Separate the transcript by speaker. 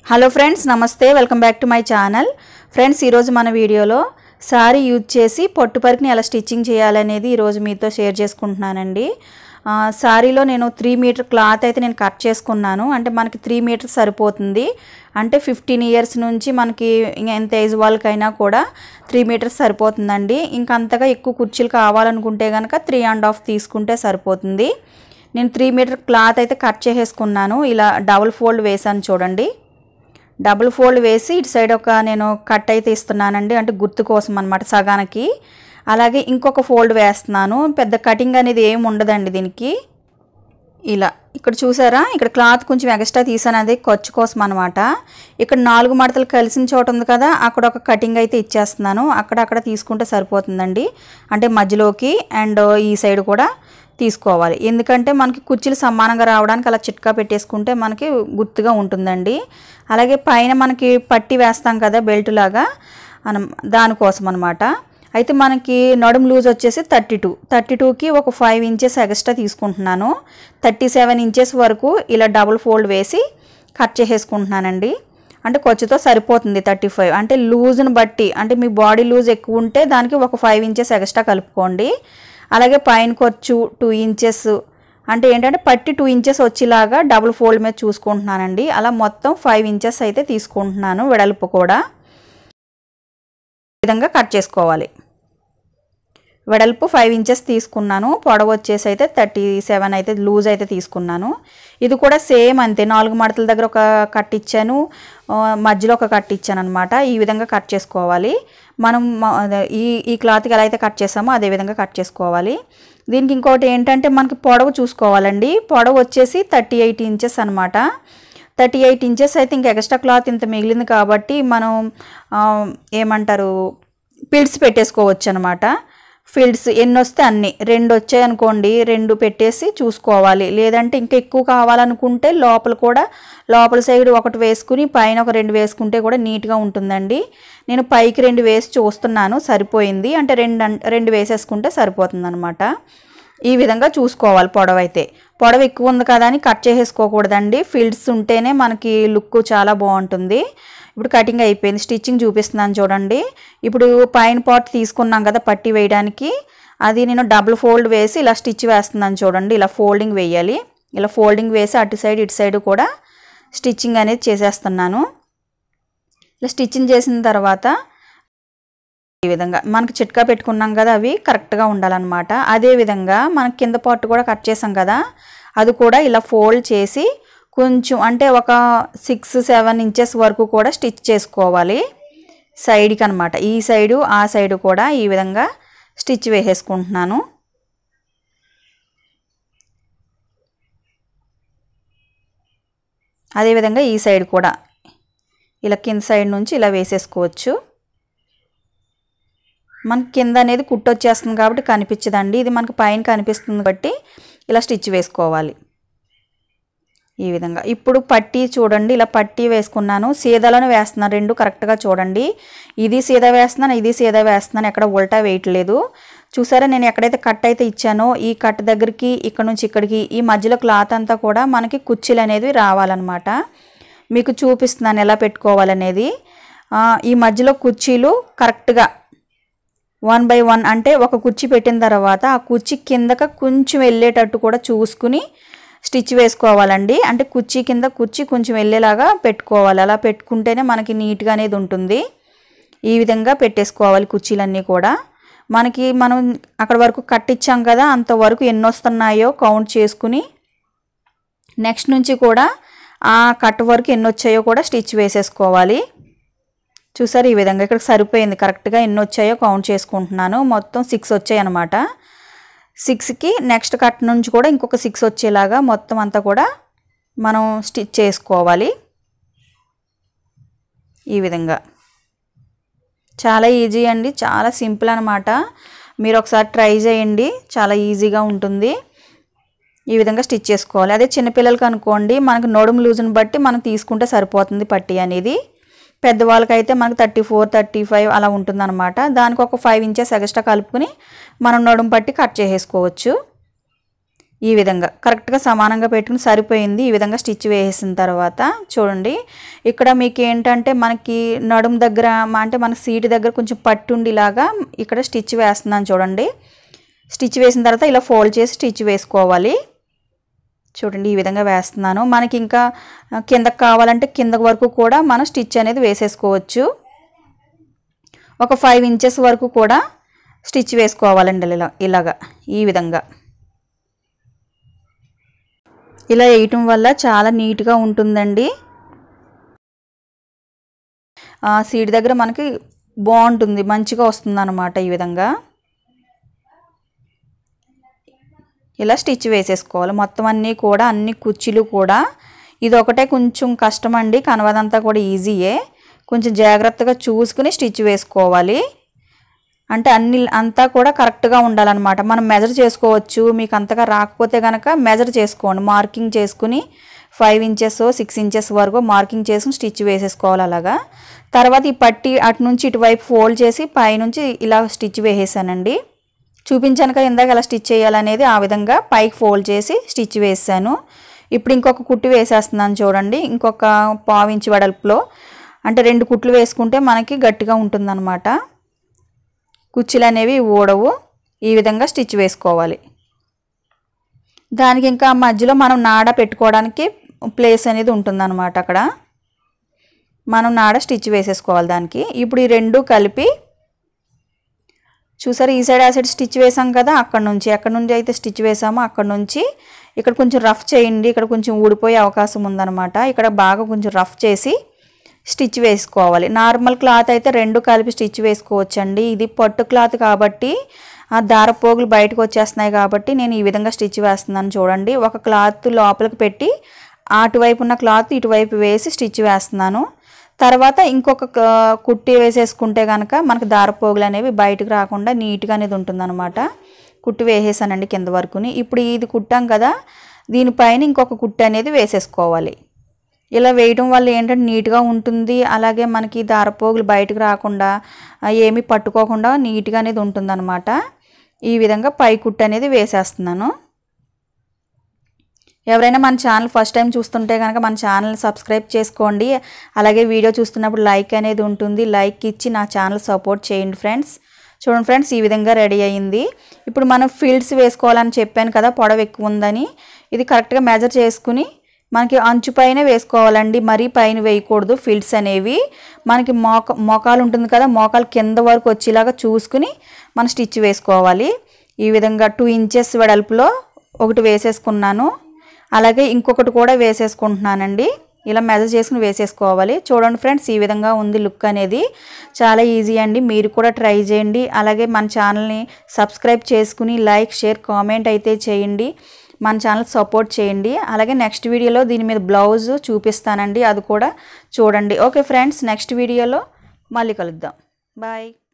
Speaker 1: hello friends నమస్తే welcome back to my channel friends ఈరోజు మన వీడియోలో శారీ యూజ్ చేసి పొట్టుపరికిని ఎలా స్టిచ్చింగ్ చేయాలనేది ఈరోజు మీతో షేర్ చేసుకుంటున్నానండి ఆ, శారీలో నేను త్రీ మీటర్ క్లాత్ అయితే నేను కట్ చేసుకున్నాను అంటే మనకి త్రీ మీటర్స్ సరిపోతుంది అంటే ఫిఫ్టీన్ ఇయర్స్ నుంచి మనకి ఇంకా ఎంత ఏజ్ వాళ్ళకైనా కూడా త్రీ మీటర్స్ సరిపోతుందండి ఇంకా అంతగా ఎక్కువ కుర్చీలు కావాలనుకుంటే కనుక త్రీ అండ్ హాఫ్ తీసుకుంటే సరిపోతుంది నేను త్రీ మీటర్ క్లాత్ అయితే కట్ చేసేసుకున్నాను ఇలా డబుల్ ఫోల్డ్ వేసాను చూడండి డబుల్ ఫోల్డ్ వేసి ఇటు సైడ్ ఒక నేను కట్ అయితే ఇస్తున్నానండి అంటే గుర్తు కోసం అనమాట సగానికి అలాగే ఇంకొక ఫోల్డ్ వేస్తున్నాను పెద్ద కటింగ్ అనేది ఏమి ఉండదండి దీనికి ఇలా ఇక్కడ చూసారా ఇక్కడ క్లాత్ కొంచెం ఎక్స్ట్రా తీసాను అది ఖర్చు కోసం అనమాట ఇక్కడ నాలుగు మడతలు కలిసిన చోట ఉంది కదా అక్కడ ఒక కటింగ్ అయితే ఇచ్చేస్తున్నాను అక్కడ అక్కడ తీసుకుంటే సరిపోతుందండి అంటే మధ్యలోకి అండ్ ఈ సైడ్ కూడా తీసుకోవాలి ఎందుకంటే మనకి కుర్చీలు సమానంగా రావడానికి అలా చిట్కా పెట్టేసుకుంటే మనకి గుర్తుగా ఉంటుందండి అలాగే పైన మనకి పట్టి వేస్తాం కదా బెల్ట్ లాగా మనం దానికోసం అనమాట అయితే మనకి నడుము లూజ్ వచ్చేసి థర్టీ టూ థర్టీ టూకి ఒక ఫైవ్ ఇంచెస్ ఎక్స్ట్రా తీసుకుంటున్నాను థర్టీ సెవెన్ ఇంచెస్ వరకు ఇలా డబుల్ ఫోల్డ్ వేసి కట్ చేసేసుకుంటున్నానండి అంటే ఖర్చుతో సరిపోతుంది థర్టీ ఫైవ్ అంటే లూజ్ని బట్టి అంటే మీ బాడీ లూజ్ ఎక్కువ ఉంటే దానికి ఒక ఫైవ్ ఇంచెస్ ఎక్స్ట్రా కలుపుకోండి అలాగే పైన ఖర్చు టూ ఇంచెస్ అంటే ఏంటంటే పట్టి టూ ఇంచెస్ వచ్చేలాగా డబుల్ ఫోల్డ్ మీద చూసుకుంటున్నానండి అలా మొత్తం ఫైవ్ ఇంచెస్ అయితే తీసుకుంటున్నాను వెడల్పు కూడా ఈ విధంగా కట్ చేసుకోవాలి వెడల్పు ఫైవ్ ఇంచెస్ తీసుకున్నాను పొడవు వచ్చేసి అయితే థర్టీ సెవెన్ అయితే లూజ్ అయితే తీసుకున్నాను ఇది కూడా సేమ్ అంతే నాలుగు మడతల దగ్గర ఒక కట్ ఇచ్చాను ఆ, మధ్యలో ఒక కట్ ఇచ్చాను అనమాట ఈ విధంగా కట్ చేసుకోవాలి మనం మ- అదే ఈ ఈ క్లాత్కి ఎలా అయితే కట్ చేసామో అదే విధంగా కట్ చేసుకోవాలి దీనికి ఇంకోటి ఏంటంటే మనకి పొడవు చూసుకోవాలండి పొడవు వచ్చేసి థర్టీ ఎయిట్ ఇంచెస్ అనమాట థర్టీ ఎయిట్ ఇంచెస్ అయితే ఇంకా ఎక్స్ట్రా క్లాత్ ఇంత మిగిలింది కాబట్టి మనం ఆ, ఏమంటారు పిల్స్ పెట్టేసుకోవచ్చు అనమాట ఫీల్డ్స్ ఎన్ని వస్తే అన్ని రెండు వచ్చాయి అనుకోండి రెండు పెట్టేసి చూసుకోవాలి లేదంటే ఇంకా ఎక్కువ కావాలనుకుంటే లోపల కూడా లోపల సైడ్ ఒకటి వేసుకుని పైన ఒక రెండు వేసుకుంటే కూడా నీట్గా ఉంటుందండి నేను పైకి రెండు వేసి చూస్తున్నాను సరిపోయింది అంటే రెండు అన్- రెండు వేసేసుకుంటే సరిపోతుంది ఈ విధంగా చూసుకోవాలి పొడవు అయితే పొడవు ఎక్కువ ఉంది కదా అని కట్ చేసేసుకోకూడదండి ఫీల్డ్స్ ఉంటేనే మనకి లుక్ చాలా బాగుంటుంది ఇప్పుడు కటింగ్ అయిపోయింది స్టిచ్చింగ్ చూపిస్తున్నాను చూడండి ఇప్పుడు పైన పార్ట్ తీసుకున్నాం కదా పట్టి వేయడానికి అది నేను డబుల్ ఫోల్డ్ వేసి ఇలా స్టిచ్ వేస్తున్నాను చూడండి ఇలా ఫోల్డింగ్ వేయాలి ఇలా ఫోల్డింగ్ వేసి అటు సైడ్ ఇటు సైడ్ కూడా స్టిచ్చింగ్ అనేది చేసేస్తున్నాను ఇలా స్టిచ్చింగ్ చేసిన తర్వాత ఈ విధంగా మనకి చిట్కా పెట్టుకున్నాం కదా అవి కరెక్ట్గా ఉండాలన్నమాట అదే విధంగా మనకి కింద పార్ట్ కూడా కట్ చేసాం కదా అది కూడా ఇలా ఫోల్డ్ చేసి కొంచెం అంటే ఒక సిక్స్ సెవెన్ ఇంచెస్ వరకు కూడా స్టిచ్ చేసుకోవాలి సైడ్కి అనమాట ఈ సైడు ఆ సైడు కూడా ఈ విధంగా స్టిచ్ వేసేసుకుంటున్నాను అదేవిధంగా ఈ సైడ్ కూడా ఇలా కింద సైడ్ నుంచి ఇలా వేసేసుకోవచ్చు మనకి కింద అనేది కుట్టు వచ్చేస్తుంది కాబట్టి కనిపించదండి ఇది మనకి పైన కనిపిస్తుంది కాబట్టి ఇలా స్టిచ్ వేసుకోవాలి ఈ విధంగా ఇప్పుడు పట్టీ చూడండి ఇలా పట్టీ వేసుకున్నాను సీదాలోనే వేస్తున్నాను రెండు కరెక్ట్గా చూడండి ఇది సీదా వేస్తున్నాను ఇది సీదా వేస్తున్నాను ఎక్కడ ఉల్టా వేయట్లేదు చూసారా నేను ఎక్కడైతే కట్ అయితే ఇచ్చానో ఈ కట్ దగ్గరికి ఇక్కడ నుంచి ఇక్కడికి ఈ మధ్యలో క్లాత్ అంతా కూడా మనకి కుర్చీలు అనేది రావాలన్నమాట మీకు చూపిస్తున్నాను ఎలా పెట్టుకోవాలనేది ఆ, ఈ మధ్యలో కుర్చీలు కరెక్ట్గా వన్ బై వన్ అంటే ఒక కుర్చీ పెట్టిన తర్వాత ఆ కుర్చీ కిందక కొంచెం వెళ్ళేటట్టు కూడా చూసుకుని స్టిచ్ వేసుకోవాలండి అంటే కుర్చీ కింద కుర్చీ కొంచెం వెళ్ళేలాగా పెట్టుకోవాలి అలా పెట్టుకుంటేనే మనకి నీట్గా అనేది ఉంటుంది ఈ విధంగా పెట్టేసుకోవాలి కుర్చీలన్నీ కూడా మనకి మనం అక్కడ వరకు కట్టించాం కదా అంతవరకు ఎన్ని వస్తున్నాయో కౌంట్ చేసుకుని నెక్స్ట్ నుంచి కూడా ఆ కట్ వరకు ఎన్ని వచ్చాయో కూడా స్టిచ్ వేసేసుకోవాలి చూసారు ఈ విధంగా ఇక్కడ సరిపోయింది కరెక్ట్గా ఎన్ని వచ్చాయో కౌంట్ చేసుకుంటున్నాను మొత్తం సిక్స్ వచ్చాయి అనమాట సిక్స్కి నెక్స్ట్ కట్ నుంచి కూడా ఇంకొక సిక్స్ వచ్చేలాగా మొత్తం అంతా కూడా మనం స్టిచ్ చేసుకోవాలి ఈ విధంగా చాలా ఈజీ అండి చాలా సింపుల్ అనమాట మీరు ఒకసారి ట్రై చేయండి చాలా ఈజీగా ఉంటుంది ఈ విధంగా స్టిచ్ చేసుకోవాలి అదే చిన్నపిల్లలకి అనుకోండి మనకు నడుము లూజ్ని బట్టి మనం తీసుకుంటే సరిపోతుంది పట్టి అనేది పెద్దవాళ్ళకైతే మనకు థర్టీ ఫోర్ థర్టీ ఫైవ్ అలా ఉంటుందన్నమాట దానికి ఒక ఫైవ్ ఇంచెస్ ఎక్స్ట్రా కలుపుకొని మనం నడుము పట్టి కట్ చేసేసుకోవచ్చు ఈ విధంగా కరెక్ట్గా సమానంగా పెట్టుకుని సరిపోయింది ఈ విధంగా స్టిచ్ వేసేసిన తర్వాత చూడండి ఇక్కడ మీకు ఏంటంటే మనకి నడుము దగ్గర మా- అంటే మన సీట్ దగ్గర కొంచెం పట్టుండిలాగా ఇక్కడ స్టిచ్ వేస్తున్నాను చూడండి స్టిచ్ వేసిన తర్వాత ఇలా ఫోల్డ్ చేసి స్టిచ్ వేసుకోవాలి చూడండి ఈ విధంగా వేస్తున్నాను మనకి ఇంకా కిందకి కావాలంటే కింద వరకు కూడా మనం స్టిచ్ అనేది వేసేసుకోవచ్చు ఒక ఫైవ్ ఇంచెస్ వరకు కూడా స్టిచ్ వేసుకోవాలండి ఇలా ఇలాగా ఈ విధంగా ఇలా వేయటం వల్ల చాలా నీట్గా ఉంటుందండి ఆ సీడ్ దగ్గర మనకి బాగుంటుంది మంచిగా వస్తుంది అనమాట ఈ విధంగా ఇలా స్టిచ్ వేసేసుకోవాలి మొత్తం అన్నీ కూడా అన్ని కుర్చీలు కూడా ఇది ఒకటే కొంచెం కష్టం అండి కనవదంతా కూడా ఈజీయే కొంచెం జాగ్రత్తగా చూసుకుని స్టిచ్ వేసుకోవాలి అంటే అన్ని అంతా కూడా కరెక్ట్గా ఉండాలన్నమాట మనం మెజర్ చేసుకోవచ్చు మీకు అంతగా రాకపోతే కనుక మెజర్ చేసుకోండి మార్కింగ్ చేసుకుని ఫైవ్ ఇంచెస్ సిక్స్ ఇంచెస్ వరకు మార్కింగ్ చేసుకుని స్టిచ్ వేసేసుకోవాలి అలాగా తర్వాత ఈ పట్టి అటు నుంచి ఇటువైపు ఫోల్డ్ చేసి పైనుంచి ఇలా స్టిచ్ వేసేసానండి చూపించాను కదా ఇందాక ఎలా స్టిచ్ చేయాలనేది ఆ విధంగా పైకి ఫోల్డ్ చేసి స్టిచ్ వేసాను ఇప్పుడు ఇంకొక కుట్టు వేసేస్తున్నాను చూడండి ఇంకొక పావు ఇంచు వెడల్పులో అంటే రెండు కుట్లు వేసుకుంటే మనకి గట్టిగా ఉంటుందన్నమాట కుర్చీలు అనేవి ఊడవు ఈ విధంగా స్టిచ్ వేసుకోవాలి దానికి ఇంకా మధ్యలో మనం నాడ పెట్టుకోవడానికి ప్లేస్ అనేది ఉంటుందన్నమాట అక్కడ మనం నాడ స్టిచ్ వేసేసుకోవాలి దానికి ఇప్పుడు ఈ రెండు కలిపి చూసారు ఈ సైడ్ ఆ సైడ్ స్టిచ్ వేసాం కదా అక్కడ నుంచి ఎక్కడ నుంచి అయితే స్టిచ్ వేసామో అక్కడ నుంచి ఇక్కడ కొంచెం రఫ్ చేయండి ఇక్కడ కొంచెం ఊడిపోయే అవకాశం ఉందన్నమాట ఇక్కడ బాగా కొంచెం రఫ్ చేసి స్టిచ్ వేసుకోవాలి నార్మల్ క్లాత్ అయితే రెండు కలిపి స్టిచ్ వేసుకోవచ్చండి ఇది పట్టు క్లాత్ కాబట్టి ఆ దారపోగులు బయటకు వచ్చేస్తున్నాయి కాబట్టి నేను ఈ విధంగా స్టిచ్ వేస్తున్నాను చూడండి ఒక క్లాత్ లోపలికి పెట్టి అటువైపు ఉన్న క్లాత్ ఇటువైపు వేసి స్టిచ్ వేస్తున్నాను తర్వాత ఇంకొక క- కుట్టి వేసేసుకుంటే కనుక మనకు దారపోగులు అనేవి బయటకు రాకుండా నీట్గా అనేది ఉంటుందన్నమాట కుట్టి వేసేసానండి కింద వరకుని ఇప్పుడు ఇది కుట్టాం కదా దీనిపైన ఇంకొక కుట్టి అనేది వేసేసుకోవాలి ఇలా వేయడం వల్ల ఏంటంటే నీట్గా ఉంటుంది అలాగే మనకి దారపోగులు బయటకు రాకుండా ఆ, ఏమీ పట్టుకోకుండా నీట్గా అనేది ఉంటుందన్నమాట ఈ విధంగా పై కుట్టు అనేది వేసేస్తున్నాను ఎవరైనా మన ఛానల్ ఫస్ట్ టైం చూస్తుంటే కనుక మన ఛానల్ సబ్స్క్రైబ్ చేసుకోండి అలాగే వీడియో చూస్తున్నప్పుడు లైక్ అనేది ఉంటుంది లైక్ ఇచ్చి నా ఛానల్ సపోర్ట్ చేయండి ఫ్రెండ్స్ చూడండి ఫ్రెండ్స్ ఈ విధంగా రెడీ అయ్యింది ఇప్పుడు మనం ఫీల్డ్స్ వేసుకోవాలని చెప్పాను కదా పొడవు ఎక్కువ ఉందని ఇది కరెక్ట్గా మెజర్ చేసుకుని మనకి అంచు పైన వేసుకోవాలండి మరీ పైన వేయకూడదు ఫీల్డ్స్ అనేవి మనకి మోక మోకాలు ఉంటుంది కదా మోకాలు కింద వరకు వచ్చేలాగా చూసుకుని మనం స్టిచ్ వేసుకోవాలి ఈ విధంగా టూ ఇంచెస్ వెడల్పులో ఒకటి వేసేసుకున్నాను అలాగే ఇంకొకటి కూడా వేసేసుకుంటున్నానండి ఇలా మెజర్ చేసుకుని వేసేసుకోవాలి చూడండి ఫ్రెండ్స్ ఈ విధంగా ఉంది లుక్ అనేది చాలా ఈజీ అండి మీరు కూడా ట్రై చేయండి అలాగే మన ఛానల్ని సబ్స్క్రైబ్ చేసుకుని లైక్ షేర్ కామెంట్ అయితే చేయండి మన ఛానల్ సపోర్ట్ చేయండి అలాగే నెక్స్ట్ వీడియోలో దీని మీద బ్లౌజ్ చూపిస్తానండి అది కూడా చూడండి ఓకే ఫ్రెండ్స్ నెక్స్ట్ వీడియోలో మళ్ళీ కలుద్దాం బాయ్